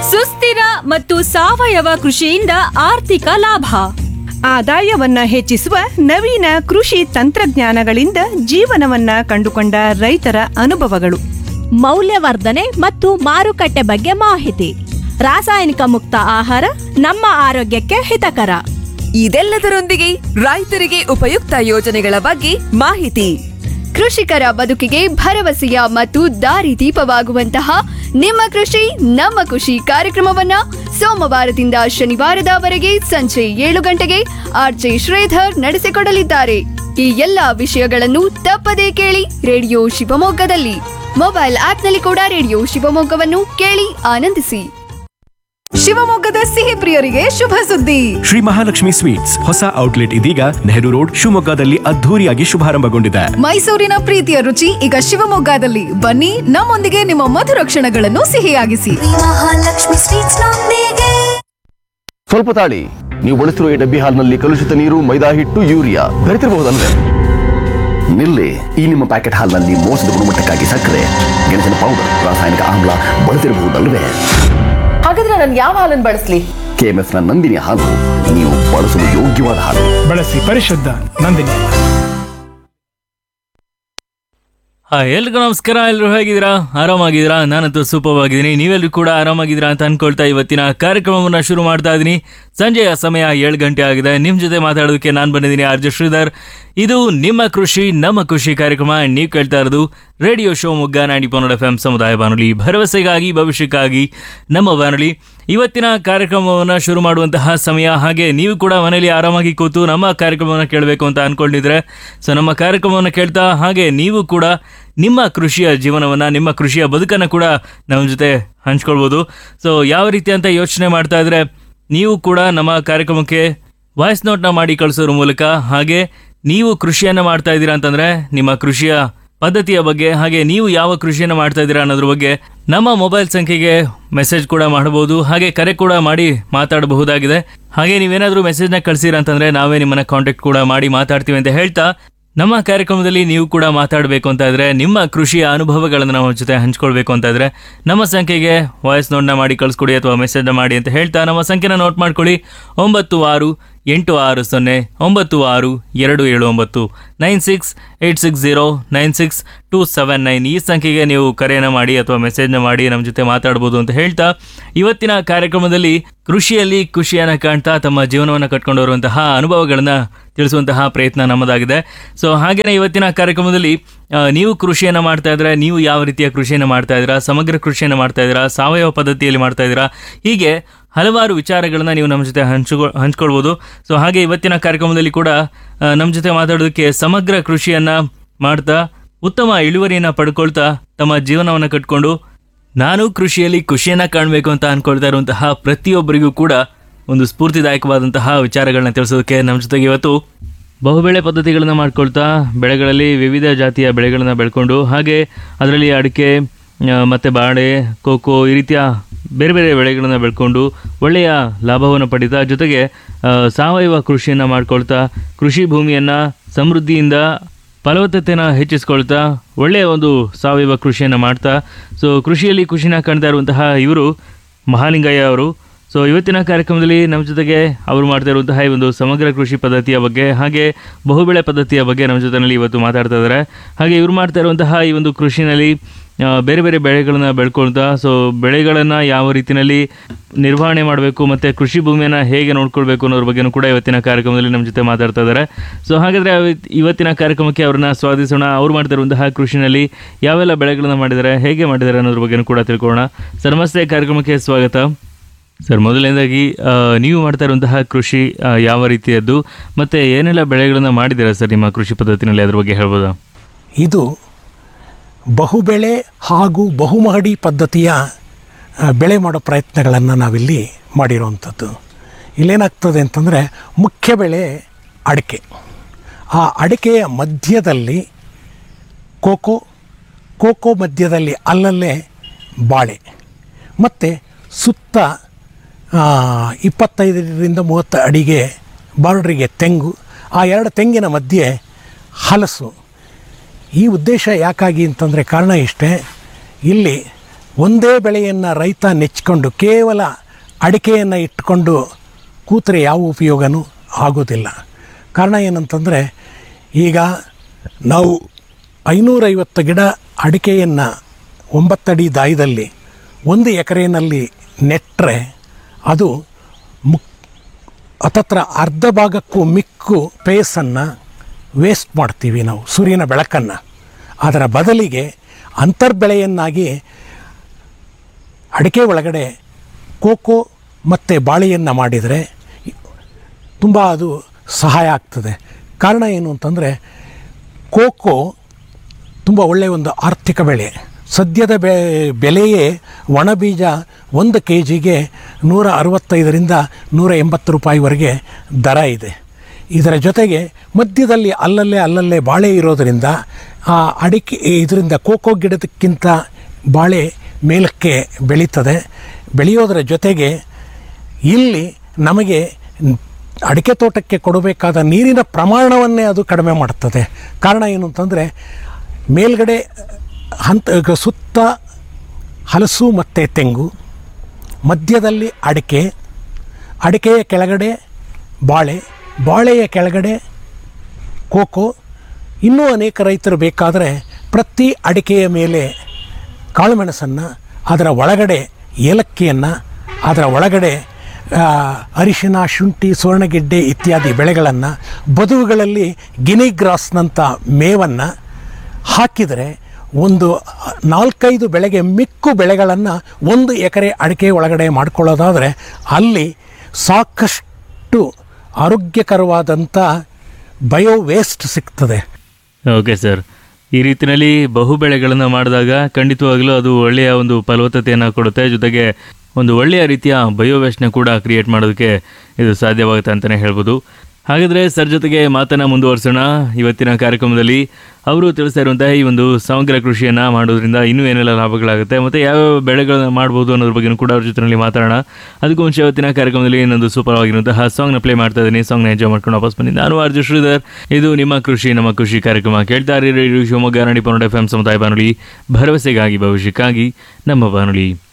ಸುಸ್ಥಿರ ಮತ್ತು ಸಾವಯವ ಕೃಷಿಯಿಂದ ಆರ್ಥಿಕ ಲಾಭ ಆದಾಯವನ್ನ ಹೆಚ್ಚಿಸುವ ನವೀನ ಕೃಷಿ ತಂತ್ರಜ್ಞಾನಗಳಿಂದ ಜೀವನವನ್ನ ಕಂಡುಕೊಂಡ ರೈತರ ಅನುಭವಗಳು ಮೌಲ್ಯವರ್ಧನೆ ಮತ್ತು ಮಾರುಕಟ್ಟೆ ಬಗ್ಗೆ ಮಾಹಿತಿ ರಾಸಾಯನಿಕ ಮುಕ್ತ ಆಹಾರ ನಮ್ಮ ಆರೋಗ್ಯಕ್ಕೆ ಹಿತಕರ ಇದೆಲ್ಲದರೊಂದಿಗೆ ರೈತರಿಗೆ ಉಪಯುಕ್ತ ಯೋಜನೆಗಳ ಬಗ್ಗೆ ಮಾಹಿತಿ ಕೃಷಿಕರ ಬದುಕಿಗೆ ಭರವಸೆಯ ಮತ್ತು ದಾರಿದೀಪವಾಗುವಂತಹ ನಿಮ್ಮ ಕೃಷಿ ನಮ್ಮ ಖುಷಿ ಕಾರ್ಯಕ್ರಮವನ್ನ ಸೋಮವಾರದಿಂದ ಶನಿವಾರದವರೆಗೆ ಸಂಜೆ ಏಳು ಗಂಟೆಗೆ ಆರ್ಜೆ ಶ್ರೀಧರ್ ನಡೆಸಿಕೊಡಲಿದ್ದಾರೆ ಈ ಎಲ್ಲಾ ವಿಷಯಗಳನ್ನು ತಪ್ಪದೇ ಕೇಳಿ ರೇಡಿಯೋ ಶಿವಮೊಗ್ಗದಲ್ಲಿ ಮೊಬೈಲ್ ಆಪ್ನಲ್ಲಿ ಕೂಡ ರೇಡಿಯೋ ಶಿವಮೊಗ್ಗವನ್ನು ಕೇಳಿ ಆನಂದಿಸಿ ಶಿವಮೊಗ್ಗದ ಸಿಹಿ ಪ್ರಿಯರಿಗೆ ಶುಭ ಸುದ್ದಿ ಶ್ರೀ ಮಹಾಲಕ್ಷ್ಮಿ ಸ್ವೀಟ್ಸ್ ಹೊಸ ಔಟ್ಲೆಟ್ ಇದೀಗ ನೆಹರು ರೋಡ್ ಶಿವಮೊಗ್ಗದಲ್ಲಿ ಅದ್ಧೂರಿಯಾಗಿ ಶುಭಾರಂಭಗೊಂಡಿದೆ ಮೈಸೂರಿನ ಪ್ರೀತಿಯ ರುಚಿ ಈಗ ಶಿವಮೊಗ್ಗದಲ್ಲಿ ಬನ್ನಿ ನಮ್ಮೊಂದಿಗೆ ನಿಮ್ಮ ಮಧುರ ಕ್ಷಣಗಳನ್ನು ಸಿಹಿಯಾಗಿಸಿ ಮಹಾಲಕ್ಷ್ಮಿ ಸ್ವೀಟ್ಸ್ ನೊಂದಿಗೆ ಸ್ವಲ್ಪ ತಾಳಿ ನೀವು ಬಳಸಿರುವ ಈ ಡಬ್ಬಿ ಹಾಲ್ನಲ್ಲಿ ಕಲುಷಿತ ನೀರು ಮೈದಾ ಹಿಟ್ಟು ಯೂರಿಯಾ ಬೆರೆತಿರಬಹುದಲ್ವೇ ನಿಲ್ಲಿ ಈ ನಿಮ್ಮ ಪ್ಯಾಕೆಟ್ ಹಾಲ್ನಲ್ಲಿ ಮೋಸದ ಗುಣಮಟ್ಟಕ್ಕಾಗಿ ಸಕ್ಕರೆ ಗೆಣಸಿನ ಪೌಡರ್ ರಾಸಾಯನಿಕ ಆಮ್ಲ ಬಳಸಿರಬಹುದಲ್ವೇ ಹಾಗಾದ್ರೆ ನಾನು ಯಾವ ಹಾಲನ್ನು ಬಳಸಲಿ ಕೆಎಂಎಫ್ ನ ನಂದಿನಿ ಹಾಲು ನೀವು ಬಳಸಲು ಯೋಗ್ಯವಾದ ಹಾಲು ಬಳಸಿ ಪರಿಶುದ್ಧ ನಂದಿನಿ ಹಾ ಎಲ್ರಿಗೂ ನಮಸ್ಕಾರ ಎಲ್ಲರೂ ಹೇಗಿದ್ದೀರಾ ಆರಾಮಾಗಿದ್ದೀರಾ ನಾನಂತೂ ಸೂಪರ್ ಆಗಿದ್ದೀನಿ ನೀವೆಲ್ಲರೂ ಕೂಡ ಆರಾಮಾಗಿದ್ದೀರಾ ಅಂತ ಅನ್ಕೊಳ್ತಾ ಇವತ್ತಿನ ಕಾರ್ಯಕ್ರಮವನ್ನು ಶುರು ಮಾಡ್ತಾ ಇದ್ದೀನಿ ಸಂಜೆಯ ಸಮಯ ಏಳು ಗಂಟೆ ಆಗಿದೆ ನಿಮ್ಮ ಜೊತೆ ಮಾತಾಡೋದಕ್ಕೆ ನಾನು ಬಂದಿದ್ದೀನಿ ಆರ್ ಜೆ ಶ್ರೀಧರ್ ಇದು ನಿಮ್ಮ ಕೃಷಿ ನಮ್ಮ ಖುಷಿ ಕಾರ್ಯಕ್ರಮ ನೀವು ಕೇಳ್ತಾ ಇರೋದು ರೇಡಿಯೋ ಶೋ ಮುಗ್ಗ ನಾಡಿ ಪನ್ನಡ ಎಫ್ ಎಂ ಸಮುದಾಯ ಬಾನುಲಿ ಭರವಸೆಗಾಗಿ ಭವಿಷ್ಯಕ್ಕಾಗಿ ನಮ್ಮ ಬಾನುಲಿ ಇವತ್ತಿನ ಕಾರ್ಯಕ್ರಮವನ್ನು ಶುರು ಮಾಡುವಂತಹ ಸಮಯ ಹಾಗೆ ನೀವು ಕೂಡ ಮನೆಯಲ್ಲಿ ಆರಾಮಾಗಿ ಕೂತು ನಮ್ಮ ಕಾರ್ಯಕ್ರಮವನ್ನು ಕೇಳಬೇಕು ಅಂತ ಅನ್ಕೊಂಡಿದ್ರೆ ಸೊ ನಮ್ಮ ಕಾರ್ಯಕ್ರಮವನ್ನು ಕೇಳ್ತಾ ಹಾಗೆ ನೀವು ಕೂಡ ನಿಮ್ಮ ಕೃಷಿಯ ಜೀವನವನ್ನು ನಿಮ್ಮ ಕೃಷಿಯ ಬದುಕನ್ನು ಕೂಡ ನಮ್ಮ ಜೊತೆ ಹಂಚ್ಕೊಳ್ಬೋದು ಸೊ ಯಾವ ರೀತಿ ಅಂತ ಯೋಚನೆ ಮಾಡ್ತಾ ಇದ್ರೆ ನೀವು ಕೂಡ ನಮ್ಮ ಕಾರ್ಯಕ್ರಮಕ್ಕೆ ವಾಯ್ಸ್ ನೋಟ್ನ ಮಾಡಿ ಕಳಿಸೋದ್ರ ಮೂಲಕ ಹಾಗೆ ನೀವು ಕೃಷಿಯನ್ನು ಮಾಡ್ತಾ ಇದ್ದೀರಾ ಅಂತಂದ್ರೆ ನಿಮ್ಮ ಕೃಷಿಯ ಪದ್ಧತಿಯ ಬಗ್ಗೆ ಹಾಗೆ ನೀವು ಯಾವ ಕೃಷಿಯನ್ನು ಮಾಡ್ತಾ ಇದ್ದೀರಾ ಅನ್ನೋದ್ರ ಬಗ್ಗೆ ನಮ್ಮ ಮೊಬೈಲ್ ಸಂಖ್ಯೆಗೆ ಮೆಸೇಜ್ ಕೂಡ ಮಾಡಬಹುದು ಹಾಗೆ ಕರೆ ಕೂಡ ಮಾಡಿ ಮಾತಾಡಬಹುದಾಗಿದೆ ಹಾಗೆ ನೀವೇನಾದರೂ ಮೆಸೇಜ್ನ ಕಳಿಸಿರ ಅಂತಂದ್ರೆ ನಾವೇ ನಿಮ್ಮನ್ನ ಕಾಂಟ್ಯಾಕ್ಟ್ ಕೂಡ ಮಾಡಿ ಮಾತಾಡ್ತೀವಿ ಅಂತ ಹೇಳ್ತಾ ನಮ್ಮ ಕಾರ್ಯಕ್ರಮದಲ್ಲಿ ನೀವು ಕೂಡ ಮಾತಾಡಬೇಕು ಅಂತ ಇದ್ರೆ ನಿಮ್ಮ ಕೃಷಿಯ ಅನುಭವಗಳನ್ನು ನಮ್ಮ ಜೊತೆ ಹಂಚ್ಕೊಳ್ಬೇಕು ಅಂತ ಇದ್ರೆ ನಮ್ಮ ಸಂಖ್ಯೆಗೆ ವಾಯ್ಸ್ ನೋಟ್ನ ಮಾಡಿ ಕಳಿಸ್ಕೊಡಿ ಅಥವಾ ಮೆಸೇಜ್ನ ಮಾಡಿ ಅಂತ ಹೇಳ್ತಾ ನಮ್ಮ ಸಂಖ್ಯೆನ ನೋಟ್ ಮಾಡ್ಕೊಳ್ಳಿ ಒಂಬತ್ತು ಆರು ಎಂಟು ಆರು ಸೊನ್ನೆ ಒಂಬತ್ತು ಆರು ಎರಡು ಏಳು ಒಂಬತ್ತು nine six eight six zero nine six two seven nine ಈ ಸಂಖ್ಯೆಗೆ ನೀವು ಕರೆಯನ್ನು ಮಾಡಿ ಅಥವಾ ಮೆಸೇಜ್ನ ಮಾಡಿ ನಮ್ಮ ಜೊತೆ ಮಾತಾಡ್ಬೋದು ಅಂತ ಹೇಳ್ತಾ ಇವತ್ತಿನ ಕಾರ್ಯಕ್ರಮದಲ್ಲಿ ಕೃಷಿಯಲ್ಲಿ ಖುಷಿಯನ್ನು ಕಾಣ್ತಾ ತಮ್ಮ ಜೀವನವನ್ನು ಕಟ್ಕೊಂಡು ಬರುವಂತಹ ಅನುಭವಗಳನ್ನು ತಿಳಿಸುವಂತಹ ಪ್ರಯತ್ನ ನಮ್ಮದಾಗಿದೆ ಸೊ ಹಾಗೆಯೇ ಇವತ್ತಿನ ಕಾರ್ಯಕ್ರಮದಲ್ಲಿ ಆ, ನೀವು ಕೃಷಿಯನ್ನು ಮಾಡ್ತಾ ಇದ್ರೆ ನೀವು ಯಾವ ರೀತಿಯ ಕೃಷಿಯನ್ನು ಮಾಡ್ತಾ ಇದ್ದೀರಾ ಸಮಗ್ರ ಕೃಷಿಯನ್ನು ಮಾಡ್ತಾ ಇದ್ದೀರಾ ಸಾವಯವ ಪದ್ಧತಿಯಲ್ಲಿ ಮಾಡ್ತಾ ಇದ್ದೀರಾ ಹೀಗೆ ಹಲವಾರು ವಿಚಾರಗಳನ್ನ ನೀವು ನಮ್ಮ ಜೊತೆ ಹಂಚ್ಕೊ ಹಂಚ್ಕೊಳ್ಬೋದು ಸೊ ಹಾಗೆ ಇವತ್ತಿನ ಕಾರ್ಯಕ್ರಮದಲ್ಲಿ ಕೂಡ ಆ, ನಮ್ಮ ಜೊತೆ ಮಾತಾಡೋದಕ್ಕೆ ಸಮಗ್ರ ಕೃಷಿಯನ್ನ ಮಾಡ್ತಾ ಉತ್ತಮ ಇಳುವರಿಯನ್ನ ಪಡ್ಕೊಳ್ತಾ ತಮ್ಮ ಜೀವನವನ್ನು ಕಟ್ಕೊಂಡು ನಾನು ಕೃಷಿಯಲ್ಲಿ ಖುಷಿಯನ್ನ ಕಾಣಬೇಕು ಅಂತ ಅನ್ಕೊಳ್ತಾ ಇರುವಂತಹ ಪ್ರತಿಯೊಬ್ಬರಿಗೂ ಕೂಡ ಒಂದು ಸ್ಫೂರ್ತಿದಾಯಕವಾದಂತಹ ವಿಚಾರಗಳನ್ನ ತಿಳಿಸೋದಕ್ಕೆ ನಮ್ಮ ಜೊತೆಗೆ ಇವತ್ತು ಬಹುಬೆಳೆ ಪದ್ಧತಿಗಳನ್ನು ಮಾಡ್ಕೊಳ್ತಾ ಬೆಳೆಗಳಲ್ಲಿ ವಿವಿಧ ಜಾತಿಯ ಬೆಳೆಗಳನ್ನು ಬೆಳ್ಕೊಂಡು ಹಾಗೆ ಅದರಲ್ಲಿ ಅಡಿಕೆ ಆ, ಮತ್ತೆ ಬಾಳೆ ಕೋಕೋ ಈ ರೀತಿಯ ಬೇರೆ ಬೇರೆ ಬೆಳೆಗಳನ್ನು ಬೆಳ್ಕೊಂಡು ಒಳ್ಳೆಯ ಲಾಭವನ್ನು ಪಡಿತಾ ಜೊತೆಗೆ ಆ, ಸಾವಯವ ಕೃಷಿಯನ್ನು ಮಾಡ್ಕೊಳ್ತಾ ಕೃಷಿ ಭೂಮಿಯನ್ನು ಸಮೃದ್ಧಿಯಿಂದ ಫಲವತ್ತತೆಯನ್ನು ಹೆಚ್ಚಿಸ್ಕೊಳ್ತಾ ಒಳ್ಳೆಯ ಒಂದು ಸಾವಯವ ಕೃಷಿಯನ್ನು ಮಾಡ್ತಾ ಸೊ ಕೃಷಿಯಲ್ಲಿ ಖುಷಿನ ಕಾಣ್ತಾ ಇರುವಂತಹ ಇವರು ಮಹಾಲಿಂಗಯ್ಯ ಅವರು ಸೊ ಇವತ್ತಿನ ಕಾರ್ಯಕ್ರಮದಲ್ಲಿ ನಮ್ಮ ಜೊತೆಗೆ ಅವರು ಮಾಡ್ತಾ ಇರುವಂತಹ ಈ ಒಂದು ಸಮಗ್ರ ಕೃಷಿ ಪದ್ಧತಿಯ ಬಗ್ಗೆ ಹಾಗೆ ಬಹುಬೆಳೆ ಪದ್ಧತಿಯ ಬಗ್ಗೆ ನಮ್ಮ ಜೊತೆಯಲ್ಲಿ ಇವತ್ತು ಮಾತಾಡ್ತಾ ಇದ್ದಾರೆ ಹಾಗೆ ಇವರು ಮಾಡ್ತಾ ಇರುವಂತಹ ಈ ಒಂದು ಕೃಷಿನಲ್ಲಿ ಆ, ಬೇರೆ ಬೇರೆ ಬೆಳೆಗಳನ್ನು ಬೆಳ್ಕೊಳ್ತಾ ಸೊ ಬೆಳೆಗಳನ್ನು ಯಾವ ರೀತಿಯಲ್ಲಿ ನಿರ್ವಹಣೆ ಮಾಡಬೇಕು ಮತ್ತು ಕೃಷಿ ಭೂಮಿಯನ್ನು ಹೇಗೆ ನೋಡ್ಕೊಳ್ಬೇಕು ಅನ್ನೋದ್ರ ಬಗ್ಗೆನೂ ಕೂಡ ಇವತ್ತಿನ ಕಾರ್ಯಕ್ರಮದಲ್ಲಿ ನಮ್ಮ ಜೊತೆ ಮಾತಾಡ್ತಾ ಇದ್ದಾರೆ ಸೊ ಹಾಗಾದರೆ ಇವತ್ತಿನ ಕಾರ್ಯಕ್ರಮಕ್ಕೆ ಅವ್ರನ್ನ ಸ್ವಾಗತಿಸೋಣ ಅವ್ರು ಮಾಡ್ತಾ ಇರುವಂತಹ ಕೃಷಿನಲ್ಲಿ ಯಾವೆಲ್ಲ ಬೆಳೆಗಳನ್ನು ಮಾಡಿದ್ದಾರೆ ಹೇಗೆ ಮಾಡಿದ್ದಾರೆ ಅನ್ನೋದ್ರ ಬಗ್ಗೆನೂ ಕೂಡ ತಿಳ್ಕೊಳ್ಳೋಣ ಸರ್ ನಮಸ್ತೆ ಕಾರ್ಯಕ್ರಮಕ್ಕೆ ಸ್ವಾಗತ ಸರ್ ಮೊದಲನೇದಾಗಿ ಆ, ನೀವು ಮಾಡ್ತಾ ಇರುವಂತಹ ಕೃಷಿ ಆ, ಯಾವ ರೀತಿಯದ್ದು ಮತ್ತು ಏನೆಲ್ಲ ಬೆಳೆಗಳನ್ನು ಮಾಡಿದ್ದೀರಾ ಸರ್ ನಿಮ್ಮ ಕೃಷಿ ಪದ್ಧತಿನಲ್ಲಿ ಅದ್ರ ಬಗ್ಗೆ ಹೇಳ್ಬೋದಾ ಇದು ಬಹುಬೆಳೆ ಹಾಗೂ ಬಹುಮಹಡಿ ಪದ್ಧತಿಯ ಆ, ಬೆಳೆ ಮಾಡೋ ಪ್ರಯತ್ನಗಳನ್ನು ನಾವಿಲ್ಲಿ ಮಾಡಿರೋವಂಥದ್ದು ಇಲ್ಲೇನಾಗ್ತದೆ ಅಂತಂದರೆ ಮುಖ್ಯ ಬೆಳೆ ಅಡಿಕೆ ಆ ಅಡಿಕೆಯ ಮಧ್ಯದಲ್ಲಿ ಕೋಕೋ ಕೋಕೋ ಮಧ್ಯದಲ್ಲಿ ಅಲ್ಲಲ್ಲೇ ಬಾಳೆ ಮತ್ತು ಸುತ್ತ ಆ, ಇಪ್ಪತ್ತೈದರಿಂದ ಮೂವತ್ತು ಅಡಿಗೆ ಬಾರ್ಡ್ರಿಗೆ ತೆಂಗು ಆ ಎರಡು ತೆಂಗಿನ ಮಧ್ಯೆ ಹಲಸು ಈ ಉದ್ದೇಶ ಯಾಕಾಗಿ ಅಂತಂದರೆ ಕಾರಣ ಇಷ್ಟೇ ಇಲ್ಲಿ ಒಂದೇ ಬೆಳೆಯನ್ನು ರೈತ ನೆಚ್ಕೊಂಡು ಕೇವಲ ಅಡಿಕೆಯನ್ನು ಇಟ್ಕೊಂಡು ಕೂತ್ರೆ ಯಾವ ಉಪಯೋಗನೂ ಆಗೋದಿಲ್ಲ ಕಾರಣ ಏನಂತಂದರೆ ಈಗ ನಾವು ಐನೂರೈವತ್ತು ಗಿಡ ಅಡಿಕೆಯನ್ನು ಒಂಬತ್ತಡಿ ದಾಯದಲ್ಲಿ ಒಂದು ಎಕರೆಯಲ್ಲಿ ನೆಟ್ಟರೆ ಅದು ಮುಕ್ ಹತ್ತತ್ರ ಅರ್ಧ ಭಾಗಕ್ಕೂ ಮಿಕ್ಕು ಪೇಸನ್ನು ವೇಸ್ಟ್ ಮಾಡ್ತೀವಿ ನಾವು ಸೂರ್ಯನ ಬೆಳಕನ್ನು ಅದರ ಬದಲಿಗೆ ಅಂತರ್ಬೆಳೆಯನ್ನಾಗಿ ಅಡಿಕೆ ಒಳಗಡೆ ಕೋಕೋ ಮತ್ತು ಬಾಳೆಯನ್ನು ಮಾಡಿದರೆ ತುಂಬ ಅದು ಸಹಾಯ ಆಗ್ತದೆ ಕಾರಣ ಏನು ಅಂತಂದರೆ ಕೋಕೋ ತುಂಬ ಒಳ್ಳೆಯ ಒಂದು ಆರ್ಥಿಕ ಬೆಳೆ ಸದ್ಯದ ಬೆ ಬೆಲೆಯೇ ಒಣ ಬೀಜ ಒಂದು ಕೆ ಜಿಗೆ ನೂರ ಅರವತ್ತೈದರಿಂದ ನೂರ ಎಂಬತ್ತು ರೂಪಾಯಿವರೆಗೆ ದರ ಇದೆ ಇದರ ಜೊತೆಗೆ ಮಧ್ಯದಲ್ಲಿ ಅಲ್ಲಲ್ಲೇ ಅಲ್ಲಲ್ಲೇ ಬಾಳೆ ಇರೋದರಿಂದ ಆ ಅಡಿಕೆ ಇದರಿಂದ ಕೋಕೋ ಗಿಡದಕ್ಕಿಂತ ಬಾಳೆ ಮೇಲಕ್ಕೆ ಬೆಳೀತದೆ ಬೆಳೆಯೋದರ ಜೊತೆಗೆ ಇಲ್ಲಿ ನಮಗೆ ಅಡಿಕೆ ತೋಟಕ್ಕೆ ಕೊಡಬೇಕಾದ ನೀರಿನ ಪ್ರಮಾಣವನ್ನೇ ಅದು ಕಡಿಮೆ ಮಾಡ್ತದೆ ಕಾರಣ ಏನು ಅಂತಂದರೆ ಮೇಲ್ಗಡೆ ಹಂತ ಸುತ್ತ ಹಲಸು ಮತ್ತು ತೆಂಗು ಮಧ್ಯದಲ್ಲಿ ಅಡಿಕೆ ಅಡಿಕೆಯ ಕೆಳಗಡೆ ಬಾಳೆ ಬಾಳೆಯ ಕೆಳಗಡೆ ಕೋಕೋ ಇನ್ನೂ ಅನೇಕ ರೈತರು ಬೇಕಾದರೆ ಪ್ರತಿ ಅಡಿಕೆಯ ಮೇಲೆ ಕಾಳುಮೆಣಸನ್ನು ಅದರ ಒಳಗಡೆ ಏಲಕ್ಕಿಯನ್ನು ಅದರ ಒಳಗಡೆ ಆ, ಅರಿಶಿನ ಶುಂಠಿ ಸುವರ್ಣಗೆಡ್ಡೆ ಇತ್ಯಾದಿ ಬೆಳೆಗಳನ್ನು ಬದುವುಗಳಲ್ಲಿ ಗಿನಿ ಗ್ರಾಸ್ನಂಥ ಮೇವನ್ನು ಹಾಕಿದರೆ ಒಂದು ನಾಲ್ಕೈದು ಬೆಳೆಗೆ ಮಿಕ್ಕು ಬೆಳೆಗಳನ್ನು ಒಂದು ಎಕರೆ ಅಡಿಕೆ ಒಳಗಡೆ ಮಾಡ್ಕೊಳ್ಳೋದಾದರೆ ಅಲ್ಲಿ ಸಾಕಷ್ಟು ಆರೋಗ್ಯಕರವಾದಂಥ ಬಯೋ ವೇಸ್ಟ್ ಸಿಗ್ತದೆ ಓಕೆ ಸರ್ ಈ ರೀತಿಯಲ್ಲಿ ಬಹು ಬೆಳೆಗಳನ್ನು ಮಾಡಿದಾಗ ಖಂಡಿತವಾಗಲೂ ಅದು ಒಳ್ಳೆಯ ಒಂದು ಫಲವತ್ತತೆಯನ್ನು ಕೊಡುತ್ತೆ ಜೊತೆಗೆ ಒಂದು ಒಳ್ಳೆಯ ರೀತಿಯ ಬಯೋವೇಸ್ಟ್ನ ಕೂಡ ಕ್ರಿಯೇಟ್ ಮಾಡೋದಕ್ಕೆ ಇದು ಸಾಧ್ಯವಾಗುತ್ತೆ ಅಂತಲೇ ಹೇಳ್ಬೋದು ಹಾಗಾದರೆ ಸರ್ ಜೊತೆಗೆ ಮಾತನ್ನು ಮುಂದುವರಿಸೋಣ ಇವತ್ತಿನ ಕಾರ್ಯಕ್ರಮದಲ್ಲಿ ಅವರು ತಿಳಿಸ್ತಾ ಇರುವಂತಹ ಈ ಒಂದು ಸಮಗ್ರ ಕೃಷಿಯನ್ನು ಮಾಡೋದ್ರಿಂದ ಇನ್ನೂ ಏನೆಲ್ಲ ಲಾಭಗಳಾಗುತ್ತೆ ಮತ್ತು ಯಾವ್ಯಾವ ಬೆಳೆಗಳನ್ನ ಮಾಡ್ಬೋದು ಅನ್ನೋದ್ರ ಬಗ್ಗೆ ಕೂಡ ಅವ್ರ ಜೊತೆಯಲ್ಲಿ ಮಾತಾಡೋಣ ಅದಕ್ಕೂ ಮುಂಚೆ ಇವತ್ತಿನ ಕಾರ್ಯಕ್ರಮದಲ್ಲಿ ಇನ್ನೊಂದು ಸೂಪರ್ ಆಗಿರುವಂತಹ ಸಾಂಗ್ನ ಪ್ಲೇ ಮಾಡ್ತಾ ಇದ್ದೀನಿ ಸಾಂಗ್ನ ಎಂಜಾಯ್ ಮಾಡ್ಕೊಂಡು ವಾಪಸ್ ಬನ್ನಿ ನಾನು ಆರ್ಜು ಶ್ರೀಧರ್ ಇದು ನಿಮ್ಮ ಕೃಷಿ ನಮ್ಮ ಕೃಷಿ ಕಾರ್ಯಕ್ರಮ ಕೇಳ್ತಾ ಇರಿ ರೇಡಿಯೋ ಶಿವಮೊಗ್ಗ ನಡಿ ಪನ್ನಡ ಎಫ್ ಎಂ ಸಮುದಾಯ ಬಾನುಲಿ ಭರವಸೆಗಾಗಿ ಭವಿಷ್ಯಕ್ಕಾಗಿ ನಮ್ಮ ಬಾನುಲಿ